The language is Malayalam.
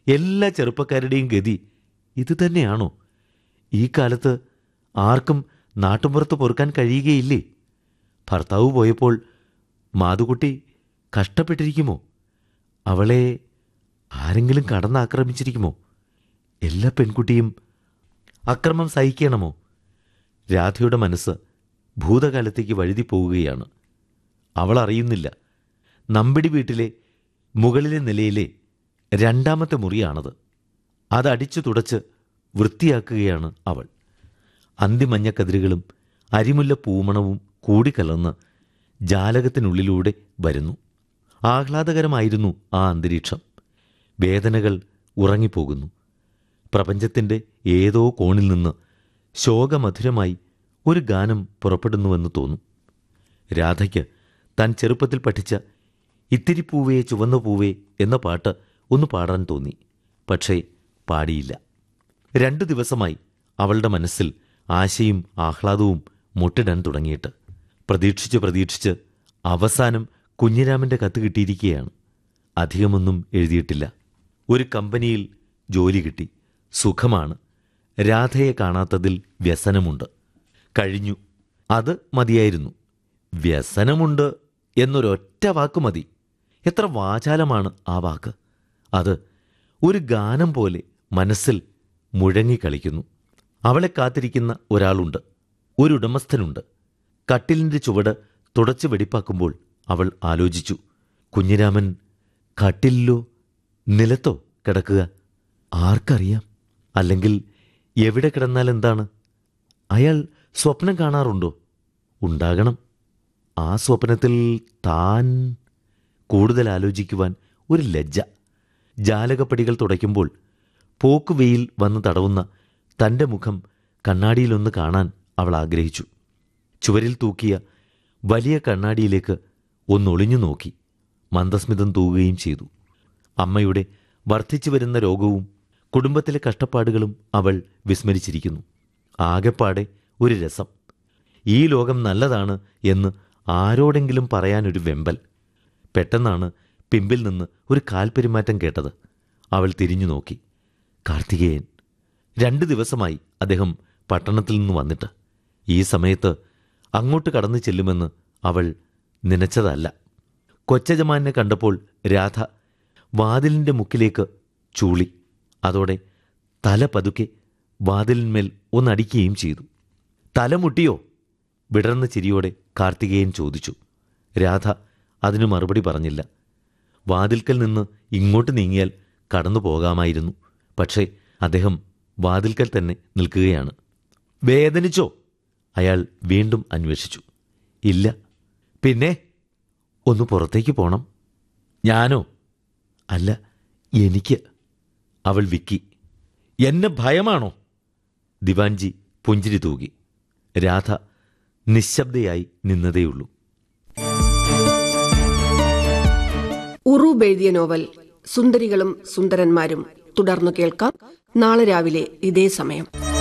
എല്ലാ ചെറുപ്പക്കാരുടെയും ഗതി ഇത് തന്നെയാണോ ഈ കാലത്ത് ആർക്കും നാട്ടുമ്പുറത്ത് പൊറുക്കാൻ കഴിയുകയില്ലേ ഭർത്താവ് പോയപ്പോൾ മാതുകുട്ടി കഷ്ടപ്പെട്ടിരിക്കുമോ അവളെ ആരെങ്കിലും കടന്നാക്രമിച്ചിരിക്കുമോ എല്ലാ പെൺകുട്ടിയും അക്രമം സഹിക്കണമോ രാധയുടെ മനസ്സ് ഭൂതകാലത്തേക്ക് വഴുതി പോവുകയാണ് അവൾ അറിയുന്നില്ല നമ്പിടി വീട്ടിലെ മുകളിലെ നിലയിലെ രണ്ടാമത്തെ മുറിയാണത് അതടിച്ചു തുടച്ച് വൃത്തിയാക്കുകയാണ് അവൾ അന്തിമഞ്ഞക്കതിരുകളും അരിമുല്ല പൂമണവും കൂടിക്കലർന്ന് ജാലകത്തിനുള്ളിലൂടെ വരുന്നു ആഹ്ലാദകരമായിരുന്നു ആ അന്തരീക്ഷം വേദനകൾ ഉറങ്ങിപ്പോകുന്നു പ്രപഞ്ചത്തിൻ്റെ ഏതോ കോണിൽ നിന്ന് ശോകമധുരമായി ഒരു ഗാനം പുറപ്പെടുന്നുവെന്ന് തോന്നും രാധയ്ക്ക് താൻ ചെറുപ്പത്തിൽ പഠിച്ച ഇത്തിരി പൂവേ ചുവന്ന പൂവേ എന്ന പാട്ട് ഒന്ന് പാടാൻ തോന്നി പക്ഷേ പാടിയില്ല രണ്ടു ദിവസമായി അവളുടെ മനസ്സിൽ ആശയും ആഹ്ലാദവും മുട്ടിടാൻ തുടങ്ങിയിട്ട് പ്രതീക്ഷിച്ച് പ്രതീക്ഷിച്ച് അവസാനം കുഞ്ഞിരാമൻ്റെ കത്ത് കിട്ടിയിരിക്കുകയാണ് അധികമൊന്നും എഴുതിയിട്ടില്ല ഒരു കമ്പനിയിൽ ജോലി കിട്ടി സുഖമാണ് രാധയെ കാണാത്തതിൽ വ്യസനമുണ്ട് കഴിഞ്ഞു അത് മതിയായിരുന്നു വ്യസനമുണ്ട് എന്നൊരൊറ്റ വാക്ക് മതി എത്ര വാചാലമാണ് ആ വാക്ക് അത് ഒരു ഗാനം പോലെ മനസ്സിൽ മുഴങ്ങിക്കളിക്കുന്നു അവളെ കാത്തിരിക്കുന്ന ഒരാളുണ്ട് ഒരു ഉടമസ്ഥനുണ്ട് കട്ടിലിൻ്റെ ചുവട് തുടച്ച് വെടിപ്പാക്കുമ്പോൾ അവൾ ആലോചിച്ചു കുഞ്ഞിരാമൻ കട്ടിലിലോ നിലത്തോ കിടക്കുക ആർക്കറിയാം അല്ലെങ്കിൽ എവിടെ കിടന്നാൽ എന്താണ് അയാൾ സ്വപ്നം കാണാറുണ്ടോ ഉണ്ടാകണം ആ സ്വപ്നത്തിൽ താൻ കൂടുതൽ ആലോചിക്കുവാൻ ഒരു ലജ്ജ ജാലകപ്പടികൾ തുടയ്ക്കുമ്പോൾ പോക്കുവെയിൽ വന്ന് തടവുന്ന തൻ്റെ മുഖം കണ്ണാടിയിലൊന്ന് കാണാൻ അവൾ ആഗ്രഹിച്ചു ചുവരിൽ തൂക്കിയ വലിയ കണ്ണാടിയിലേക്ക് ഒന്നൊളിഞ്ഞു നോക്കി മന്ദസ്മിതം തൂകുകയും ചെയ്തു അമ്മയുടെ വർദ്ധിച്ചു വരുന്ന രോഗവും കുടുംബത്തിലെ കഷ്ടപ്പാടുകളും അവൾ വിസ്മരിച്ചിരിക്കുന്നു ആകെപ്പാടെ ഒരു രസം ഈ ലോകം നല്ലതാണ് എന്ന് ആരോടെങ്കിലും പറയാനൊരു വെമ്പൽ പെട്ടെന്നാണ് പിമ്പിൽ നിന്ന് ഒരു കാൽപ്പെരുമാറ്റം കേട്ടത് അവൾ തിരിഞ്ഞു നോക്കി കാർത്തികേയൻ രണ്ട് ദിവസമായി അദ്ദേഹം പട്ടണത്തിൽ നിന്ന് വന്നിട്ട് ഈ സമയത്ത് അങ്ങോട്ട് കടന്നു ചെല്ലുമെന്ന് അവൾ നനച്ചതല്ല കൊച്ചജമാനെ കണ്ടപ്പോൾ രാധ വാതിലിൻ്റെ മുക്കിലേക്ക് ചൂളി അതോടെ തല പതുക്കെ വാതിലിന്മേൽ ഒന്നടിക്കുകയും ചെയ്തു തലമുട്ടിയോ വിടർന്ന ചിരിയോടെ കാർത്തികേയൻ ചോദിച്ചു രാധ അതിനു മറുപടി പറഞ്ഞില്ല വാതിൽക്കൽ നിന്ന് ഇങ്ങോട്ട് നീങ്ങിയാൽ കടന്നു പോകാമായിരുന്നു പക്ഷേ അദ്ദേഹം വാതിൽക്കൽ തന്നെ നിൽക്കുകയാണ് വേദനിച്ചോ അയാൾ വീണ്ടും അന്വേഷിച്ചു ഇല്ല പിന്നെ ഒന്ന് പുറത്തേക്ക് പോണം ഞാനോ അല്ല എനിക്ക് അവൾ വിക്കി എന്നെ ഭയമാണോ ദിവാൻജി പുഞ്ചിരി തൂകി രാധ നിശബ്ദയായി നിന്നതേയുള്ളൂ ഉറൂബ് എഴുതിയ നോവൽ സുന്ദരികളും സുന്ദരന്മാരും തുടർന്നു കേൾക്കാം നാളെ രാവിലെ ഇതേ സമയം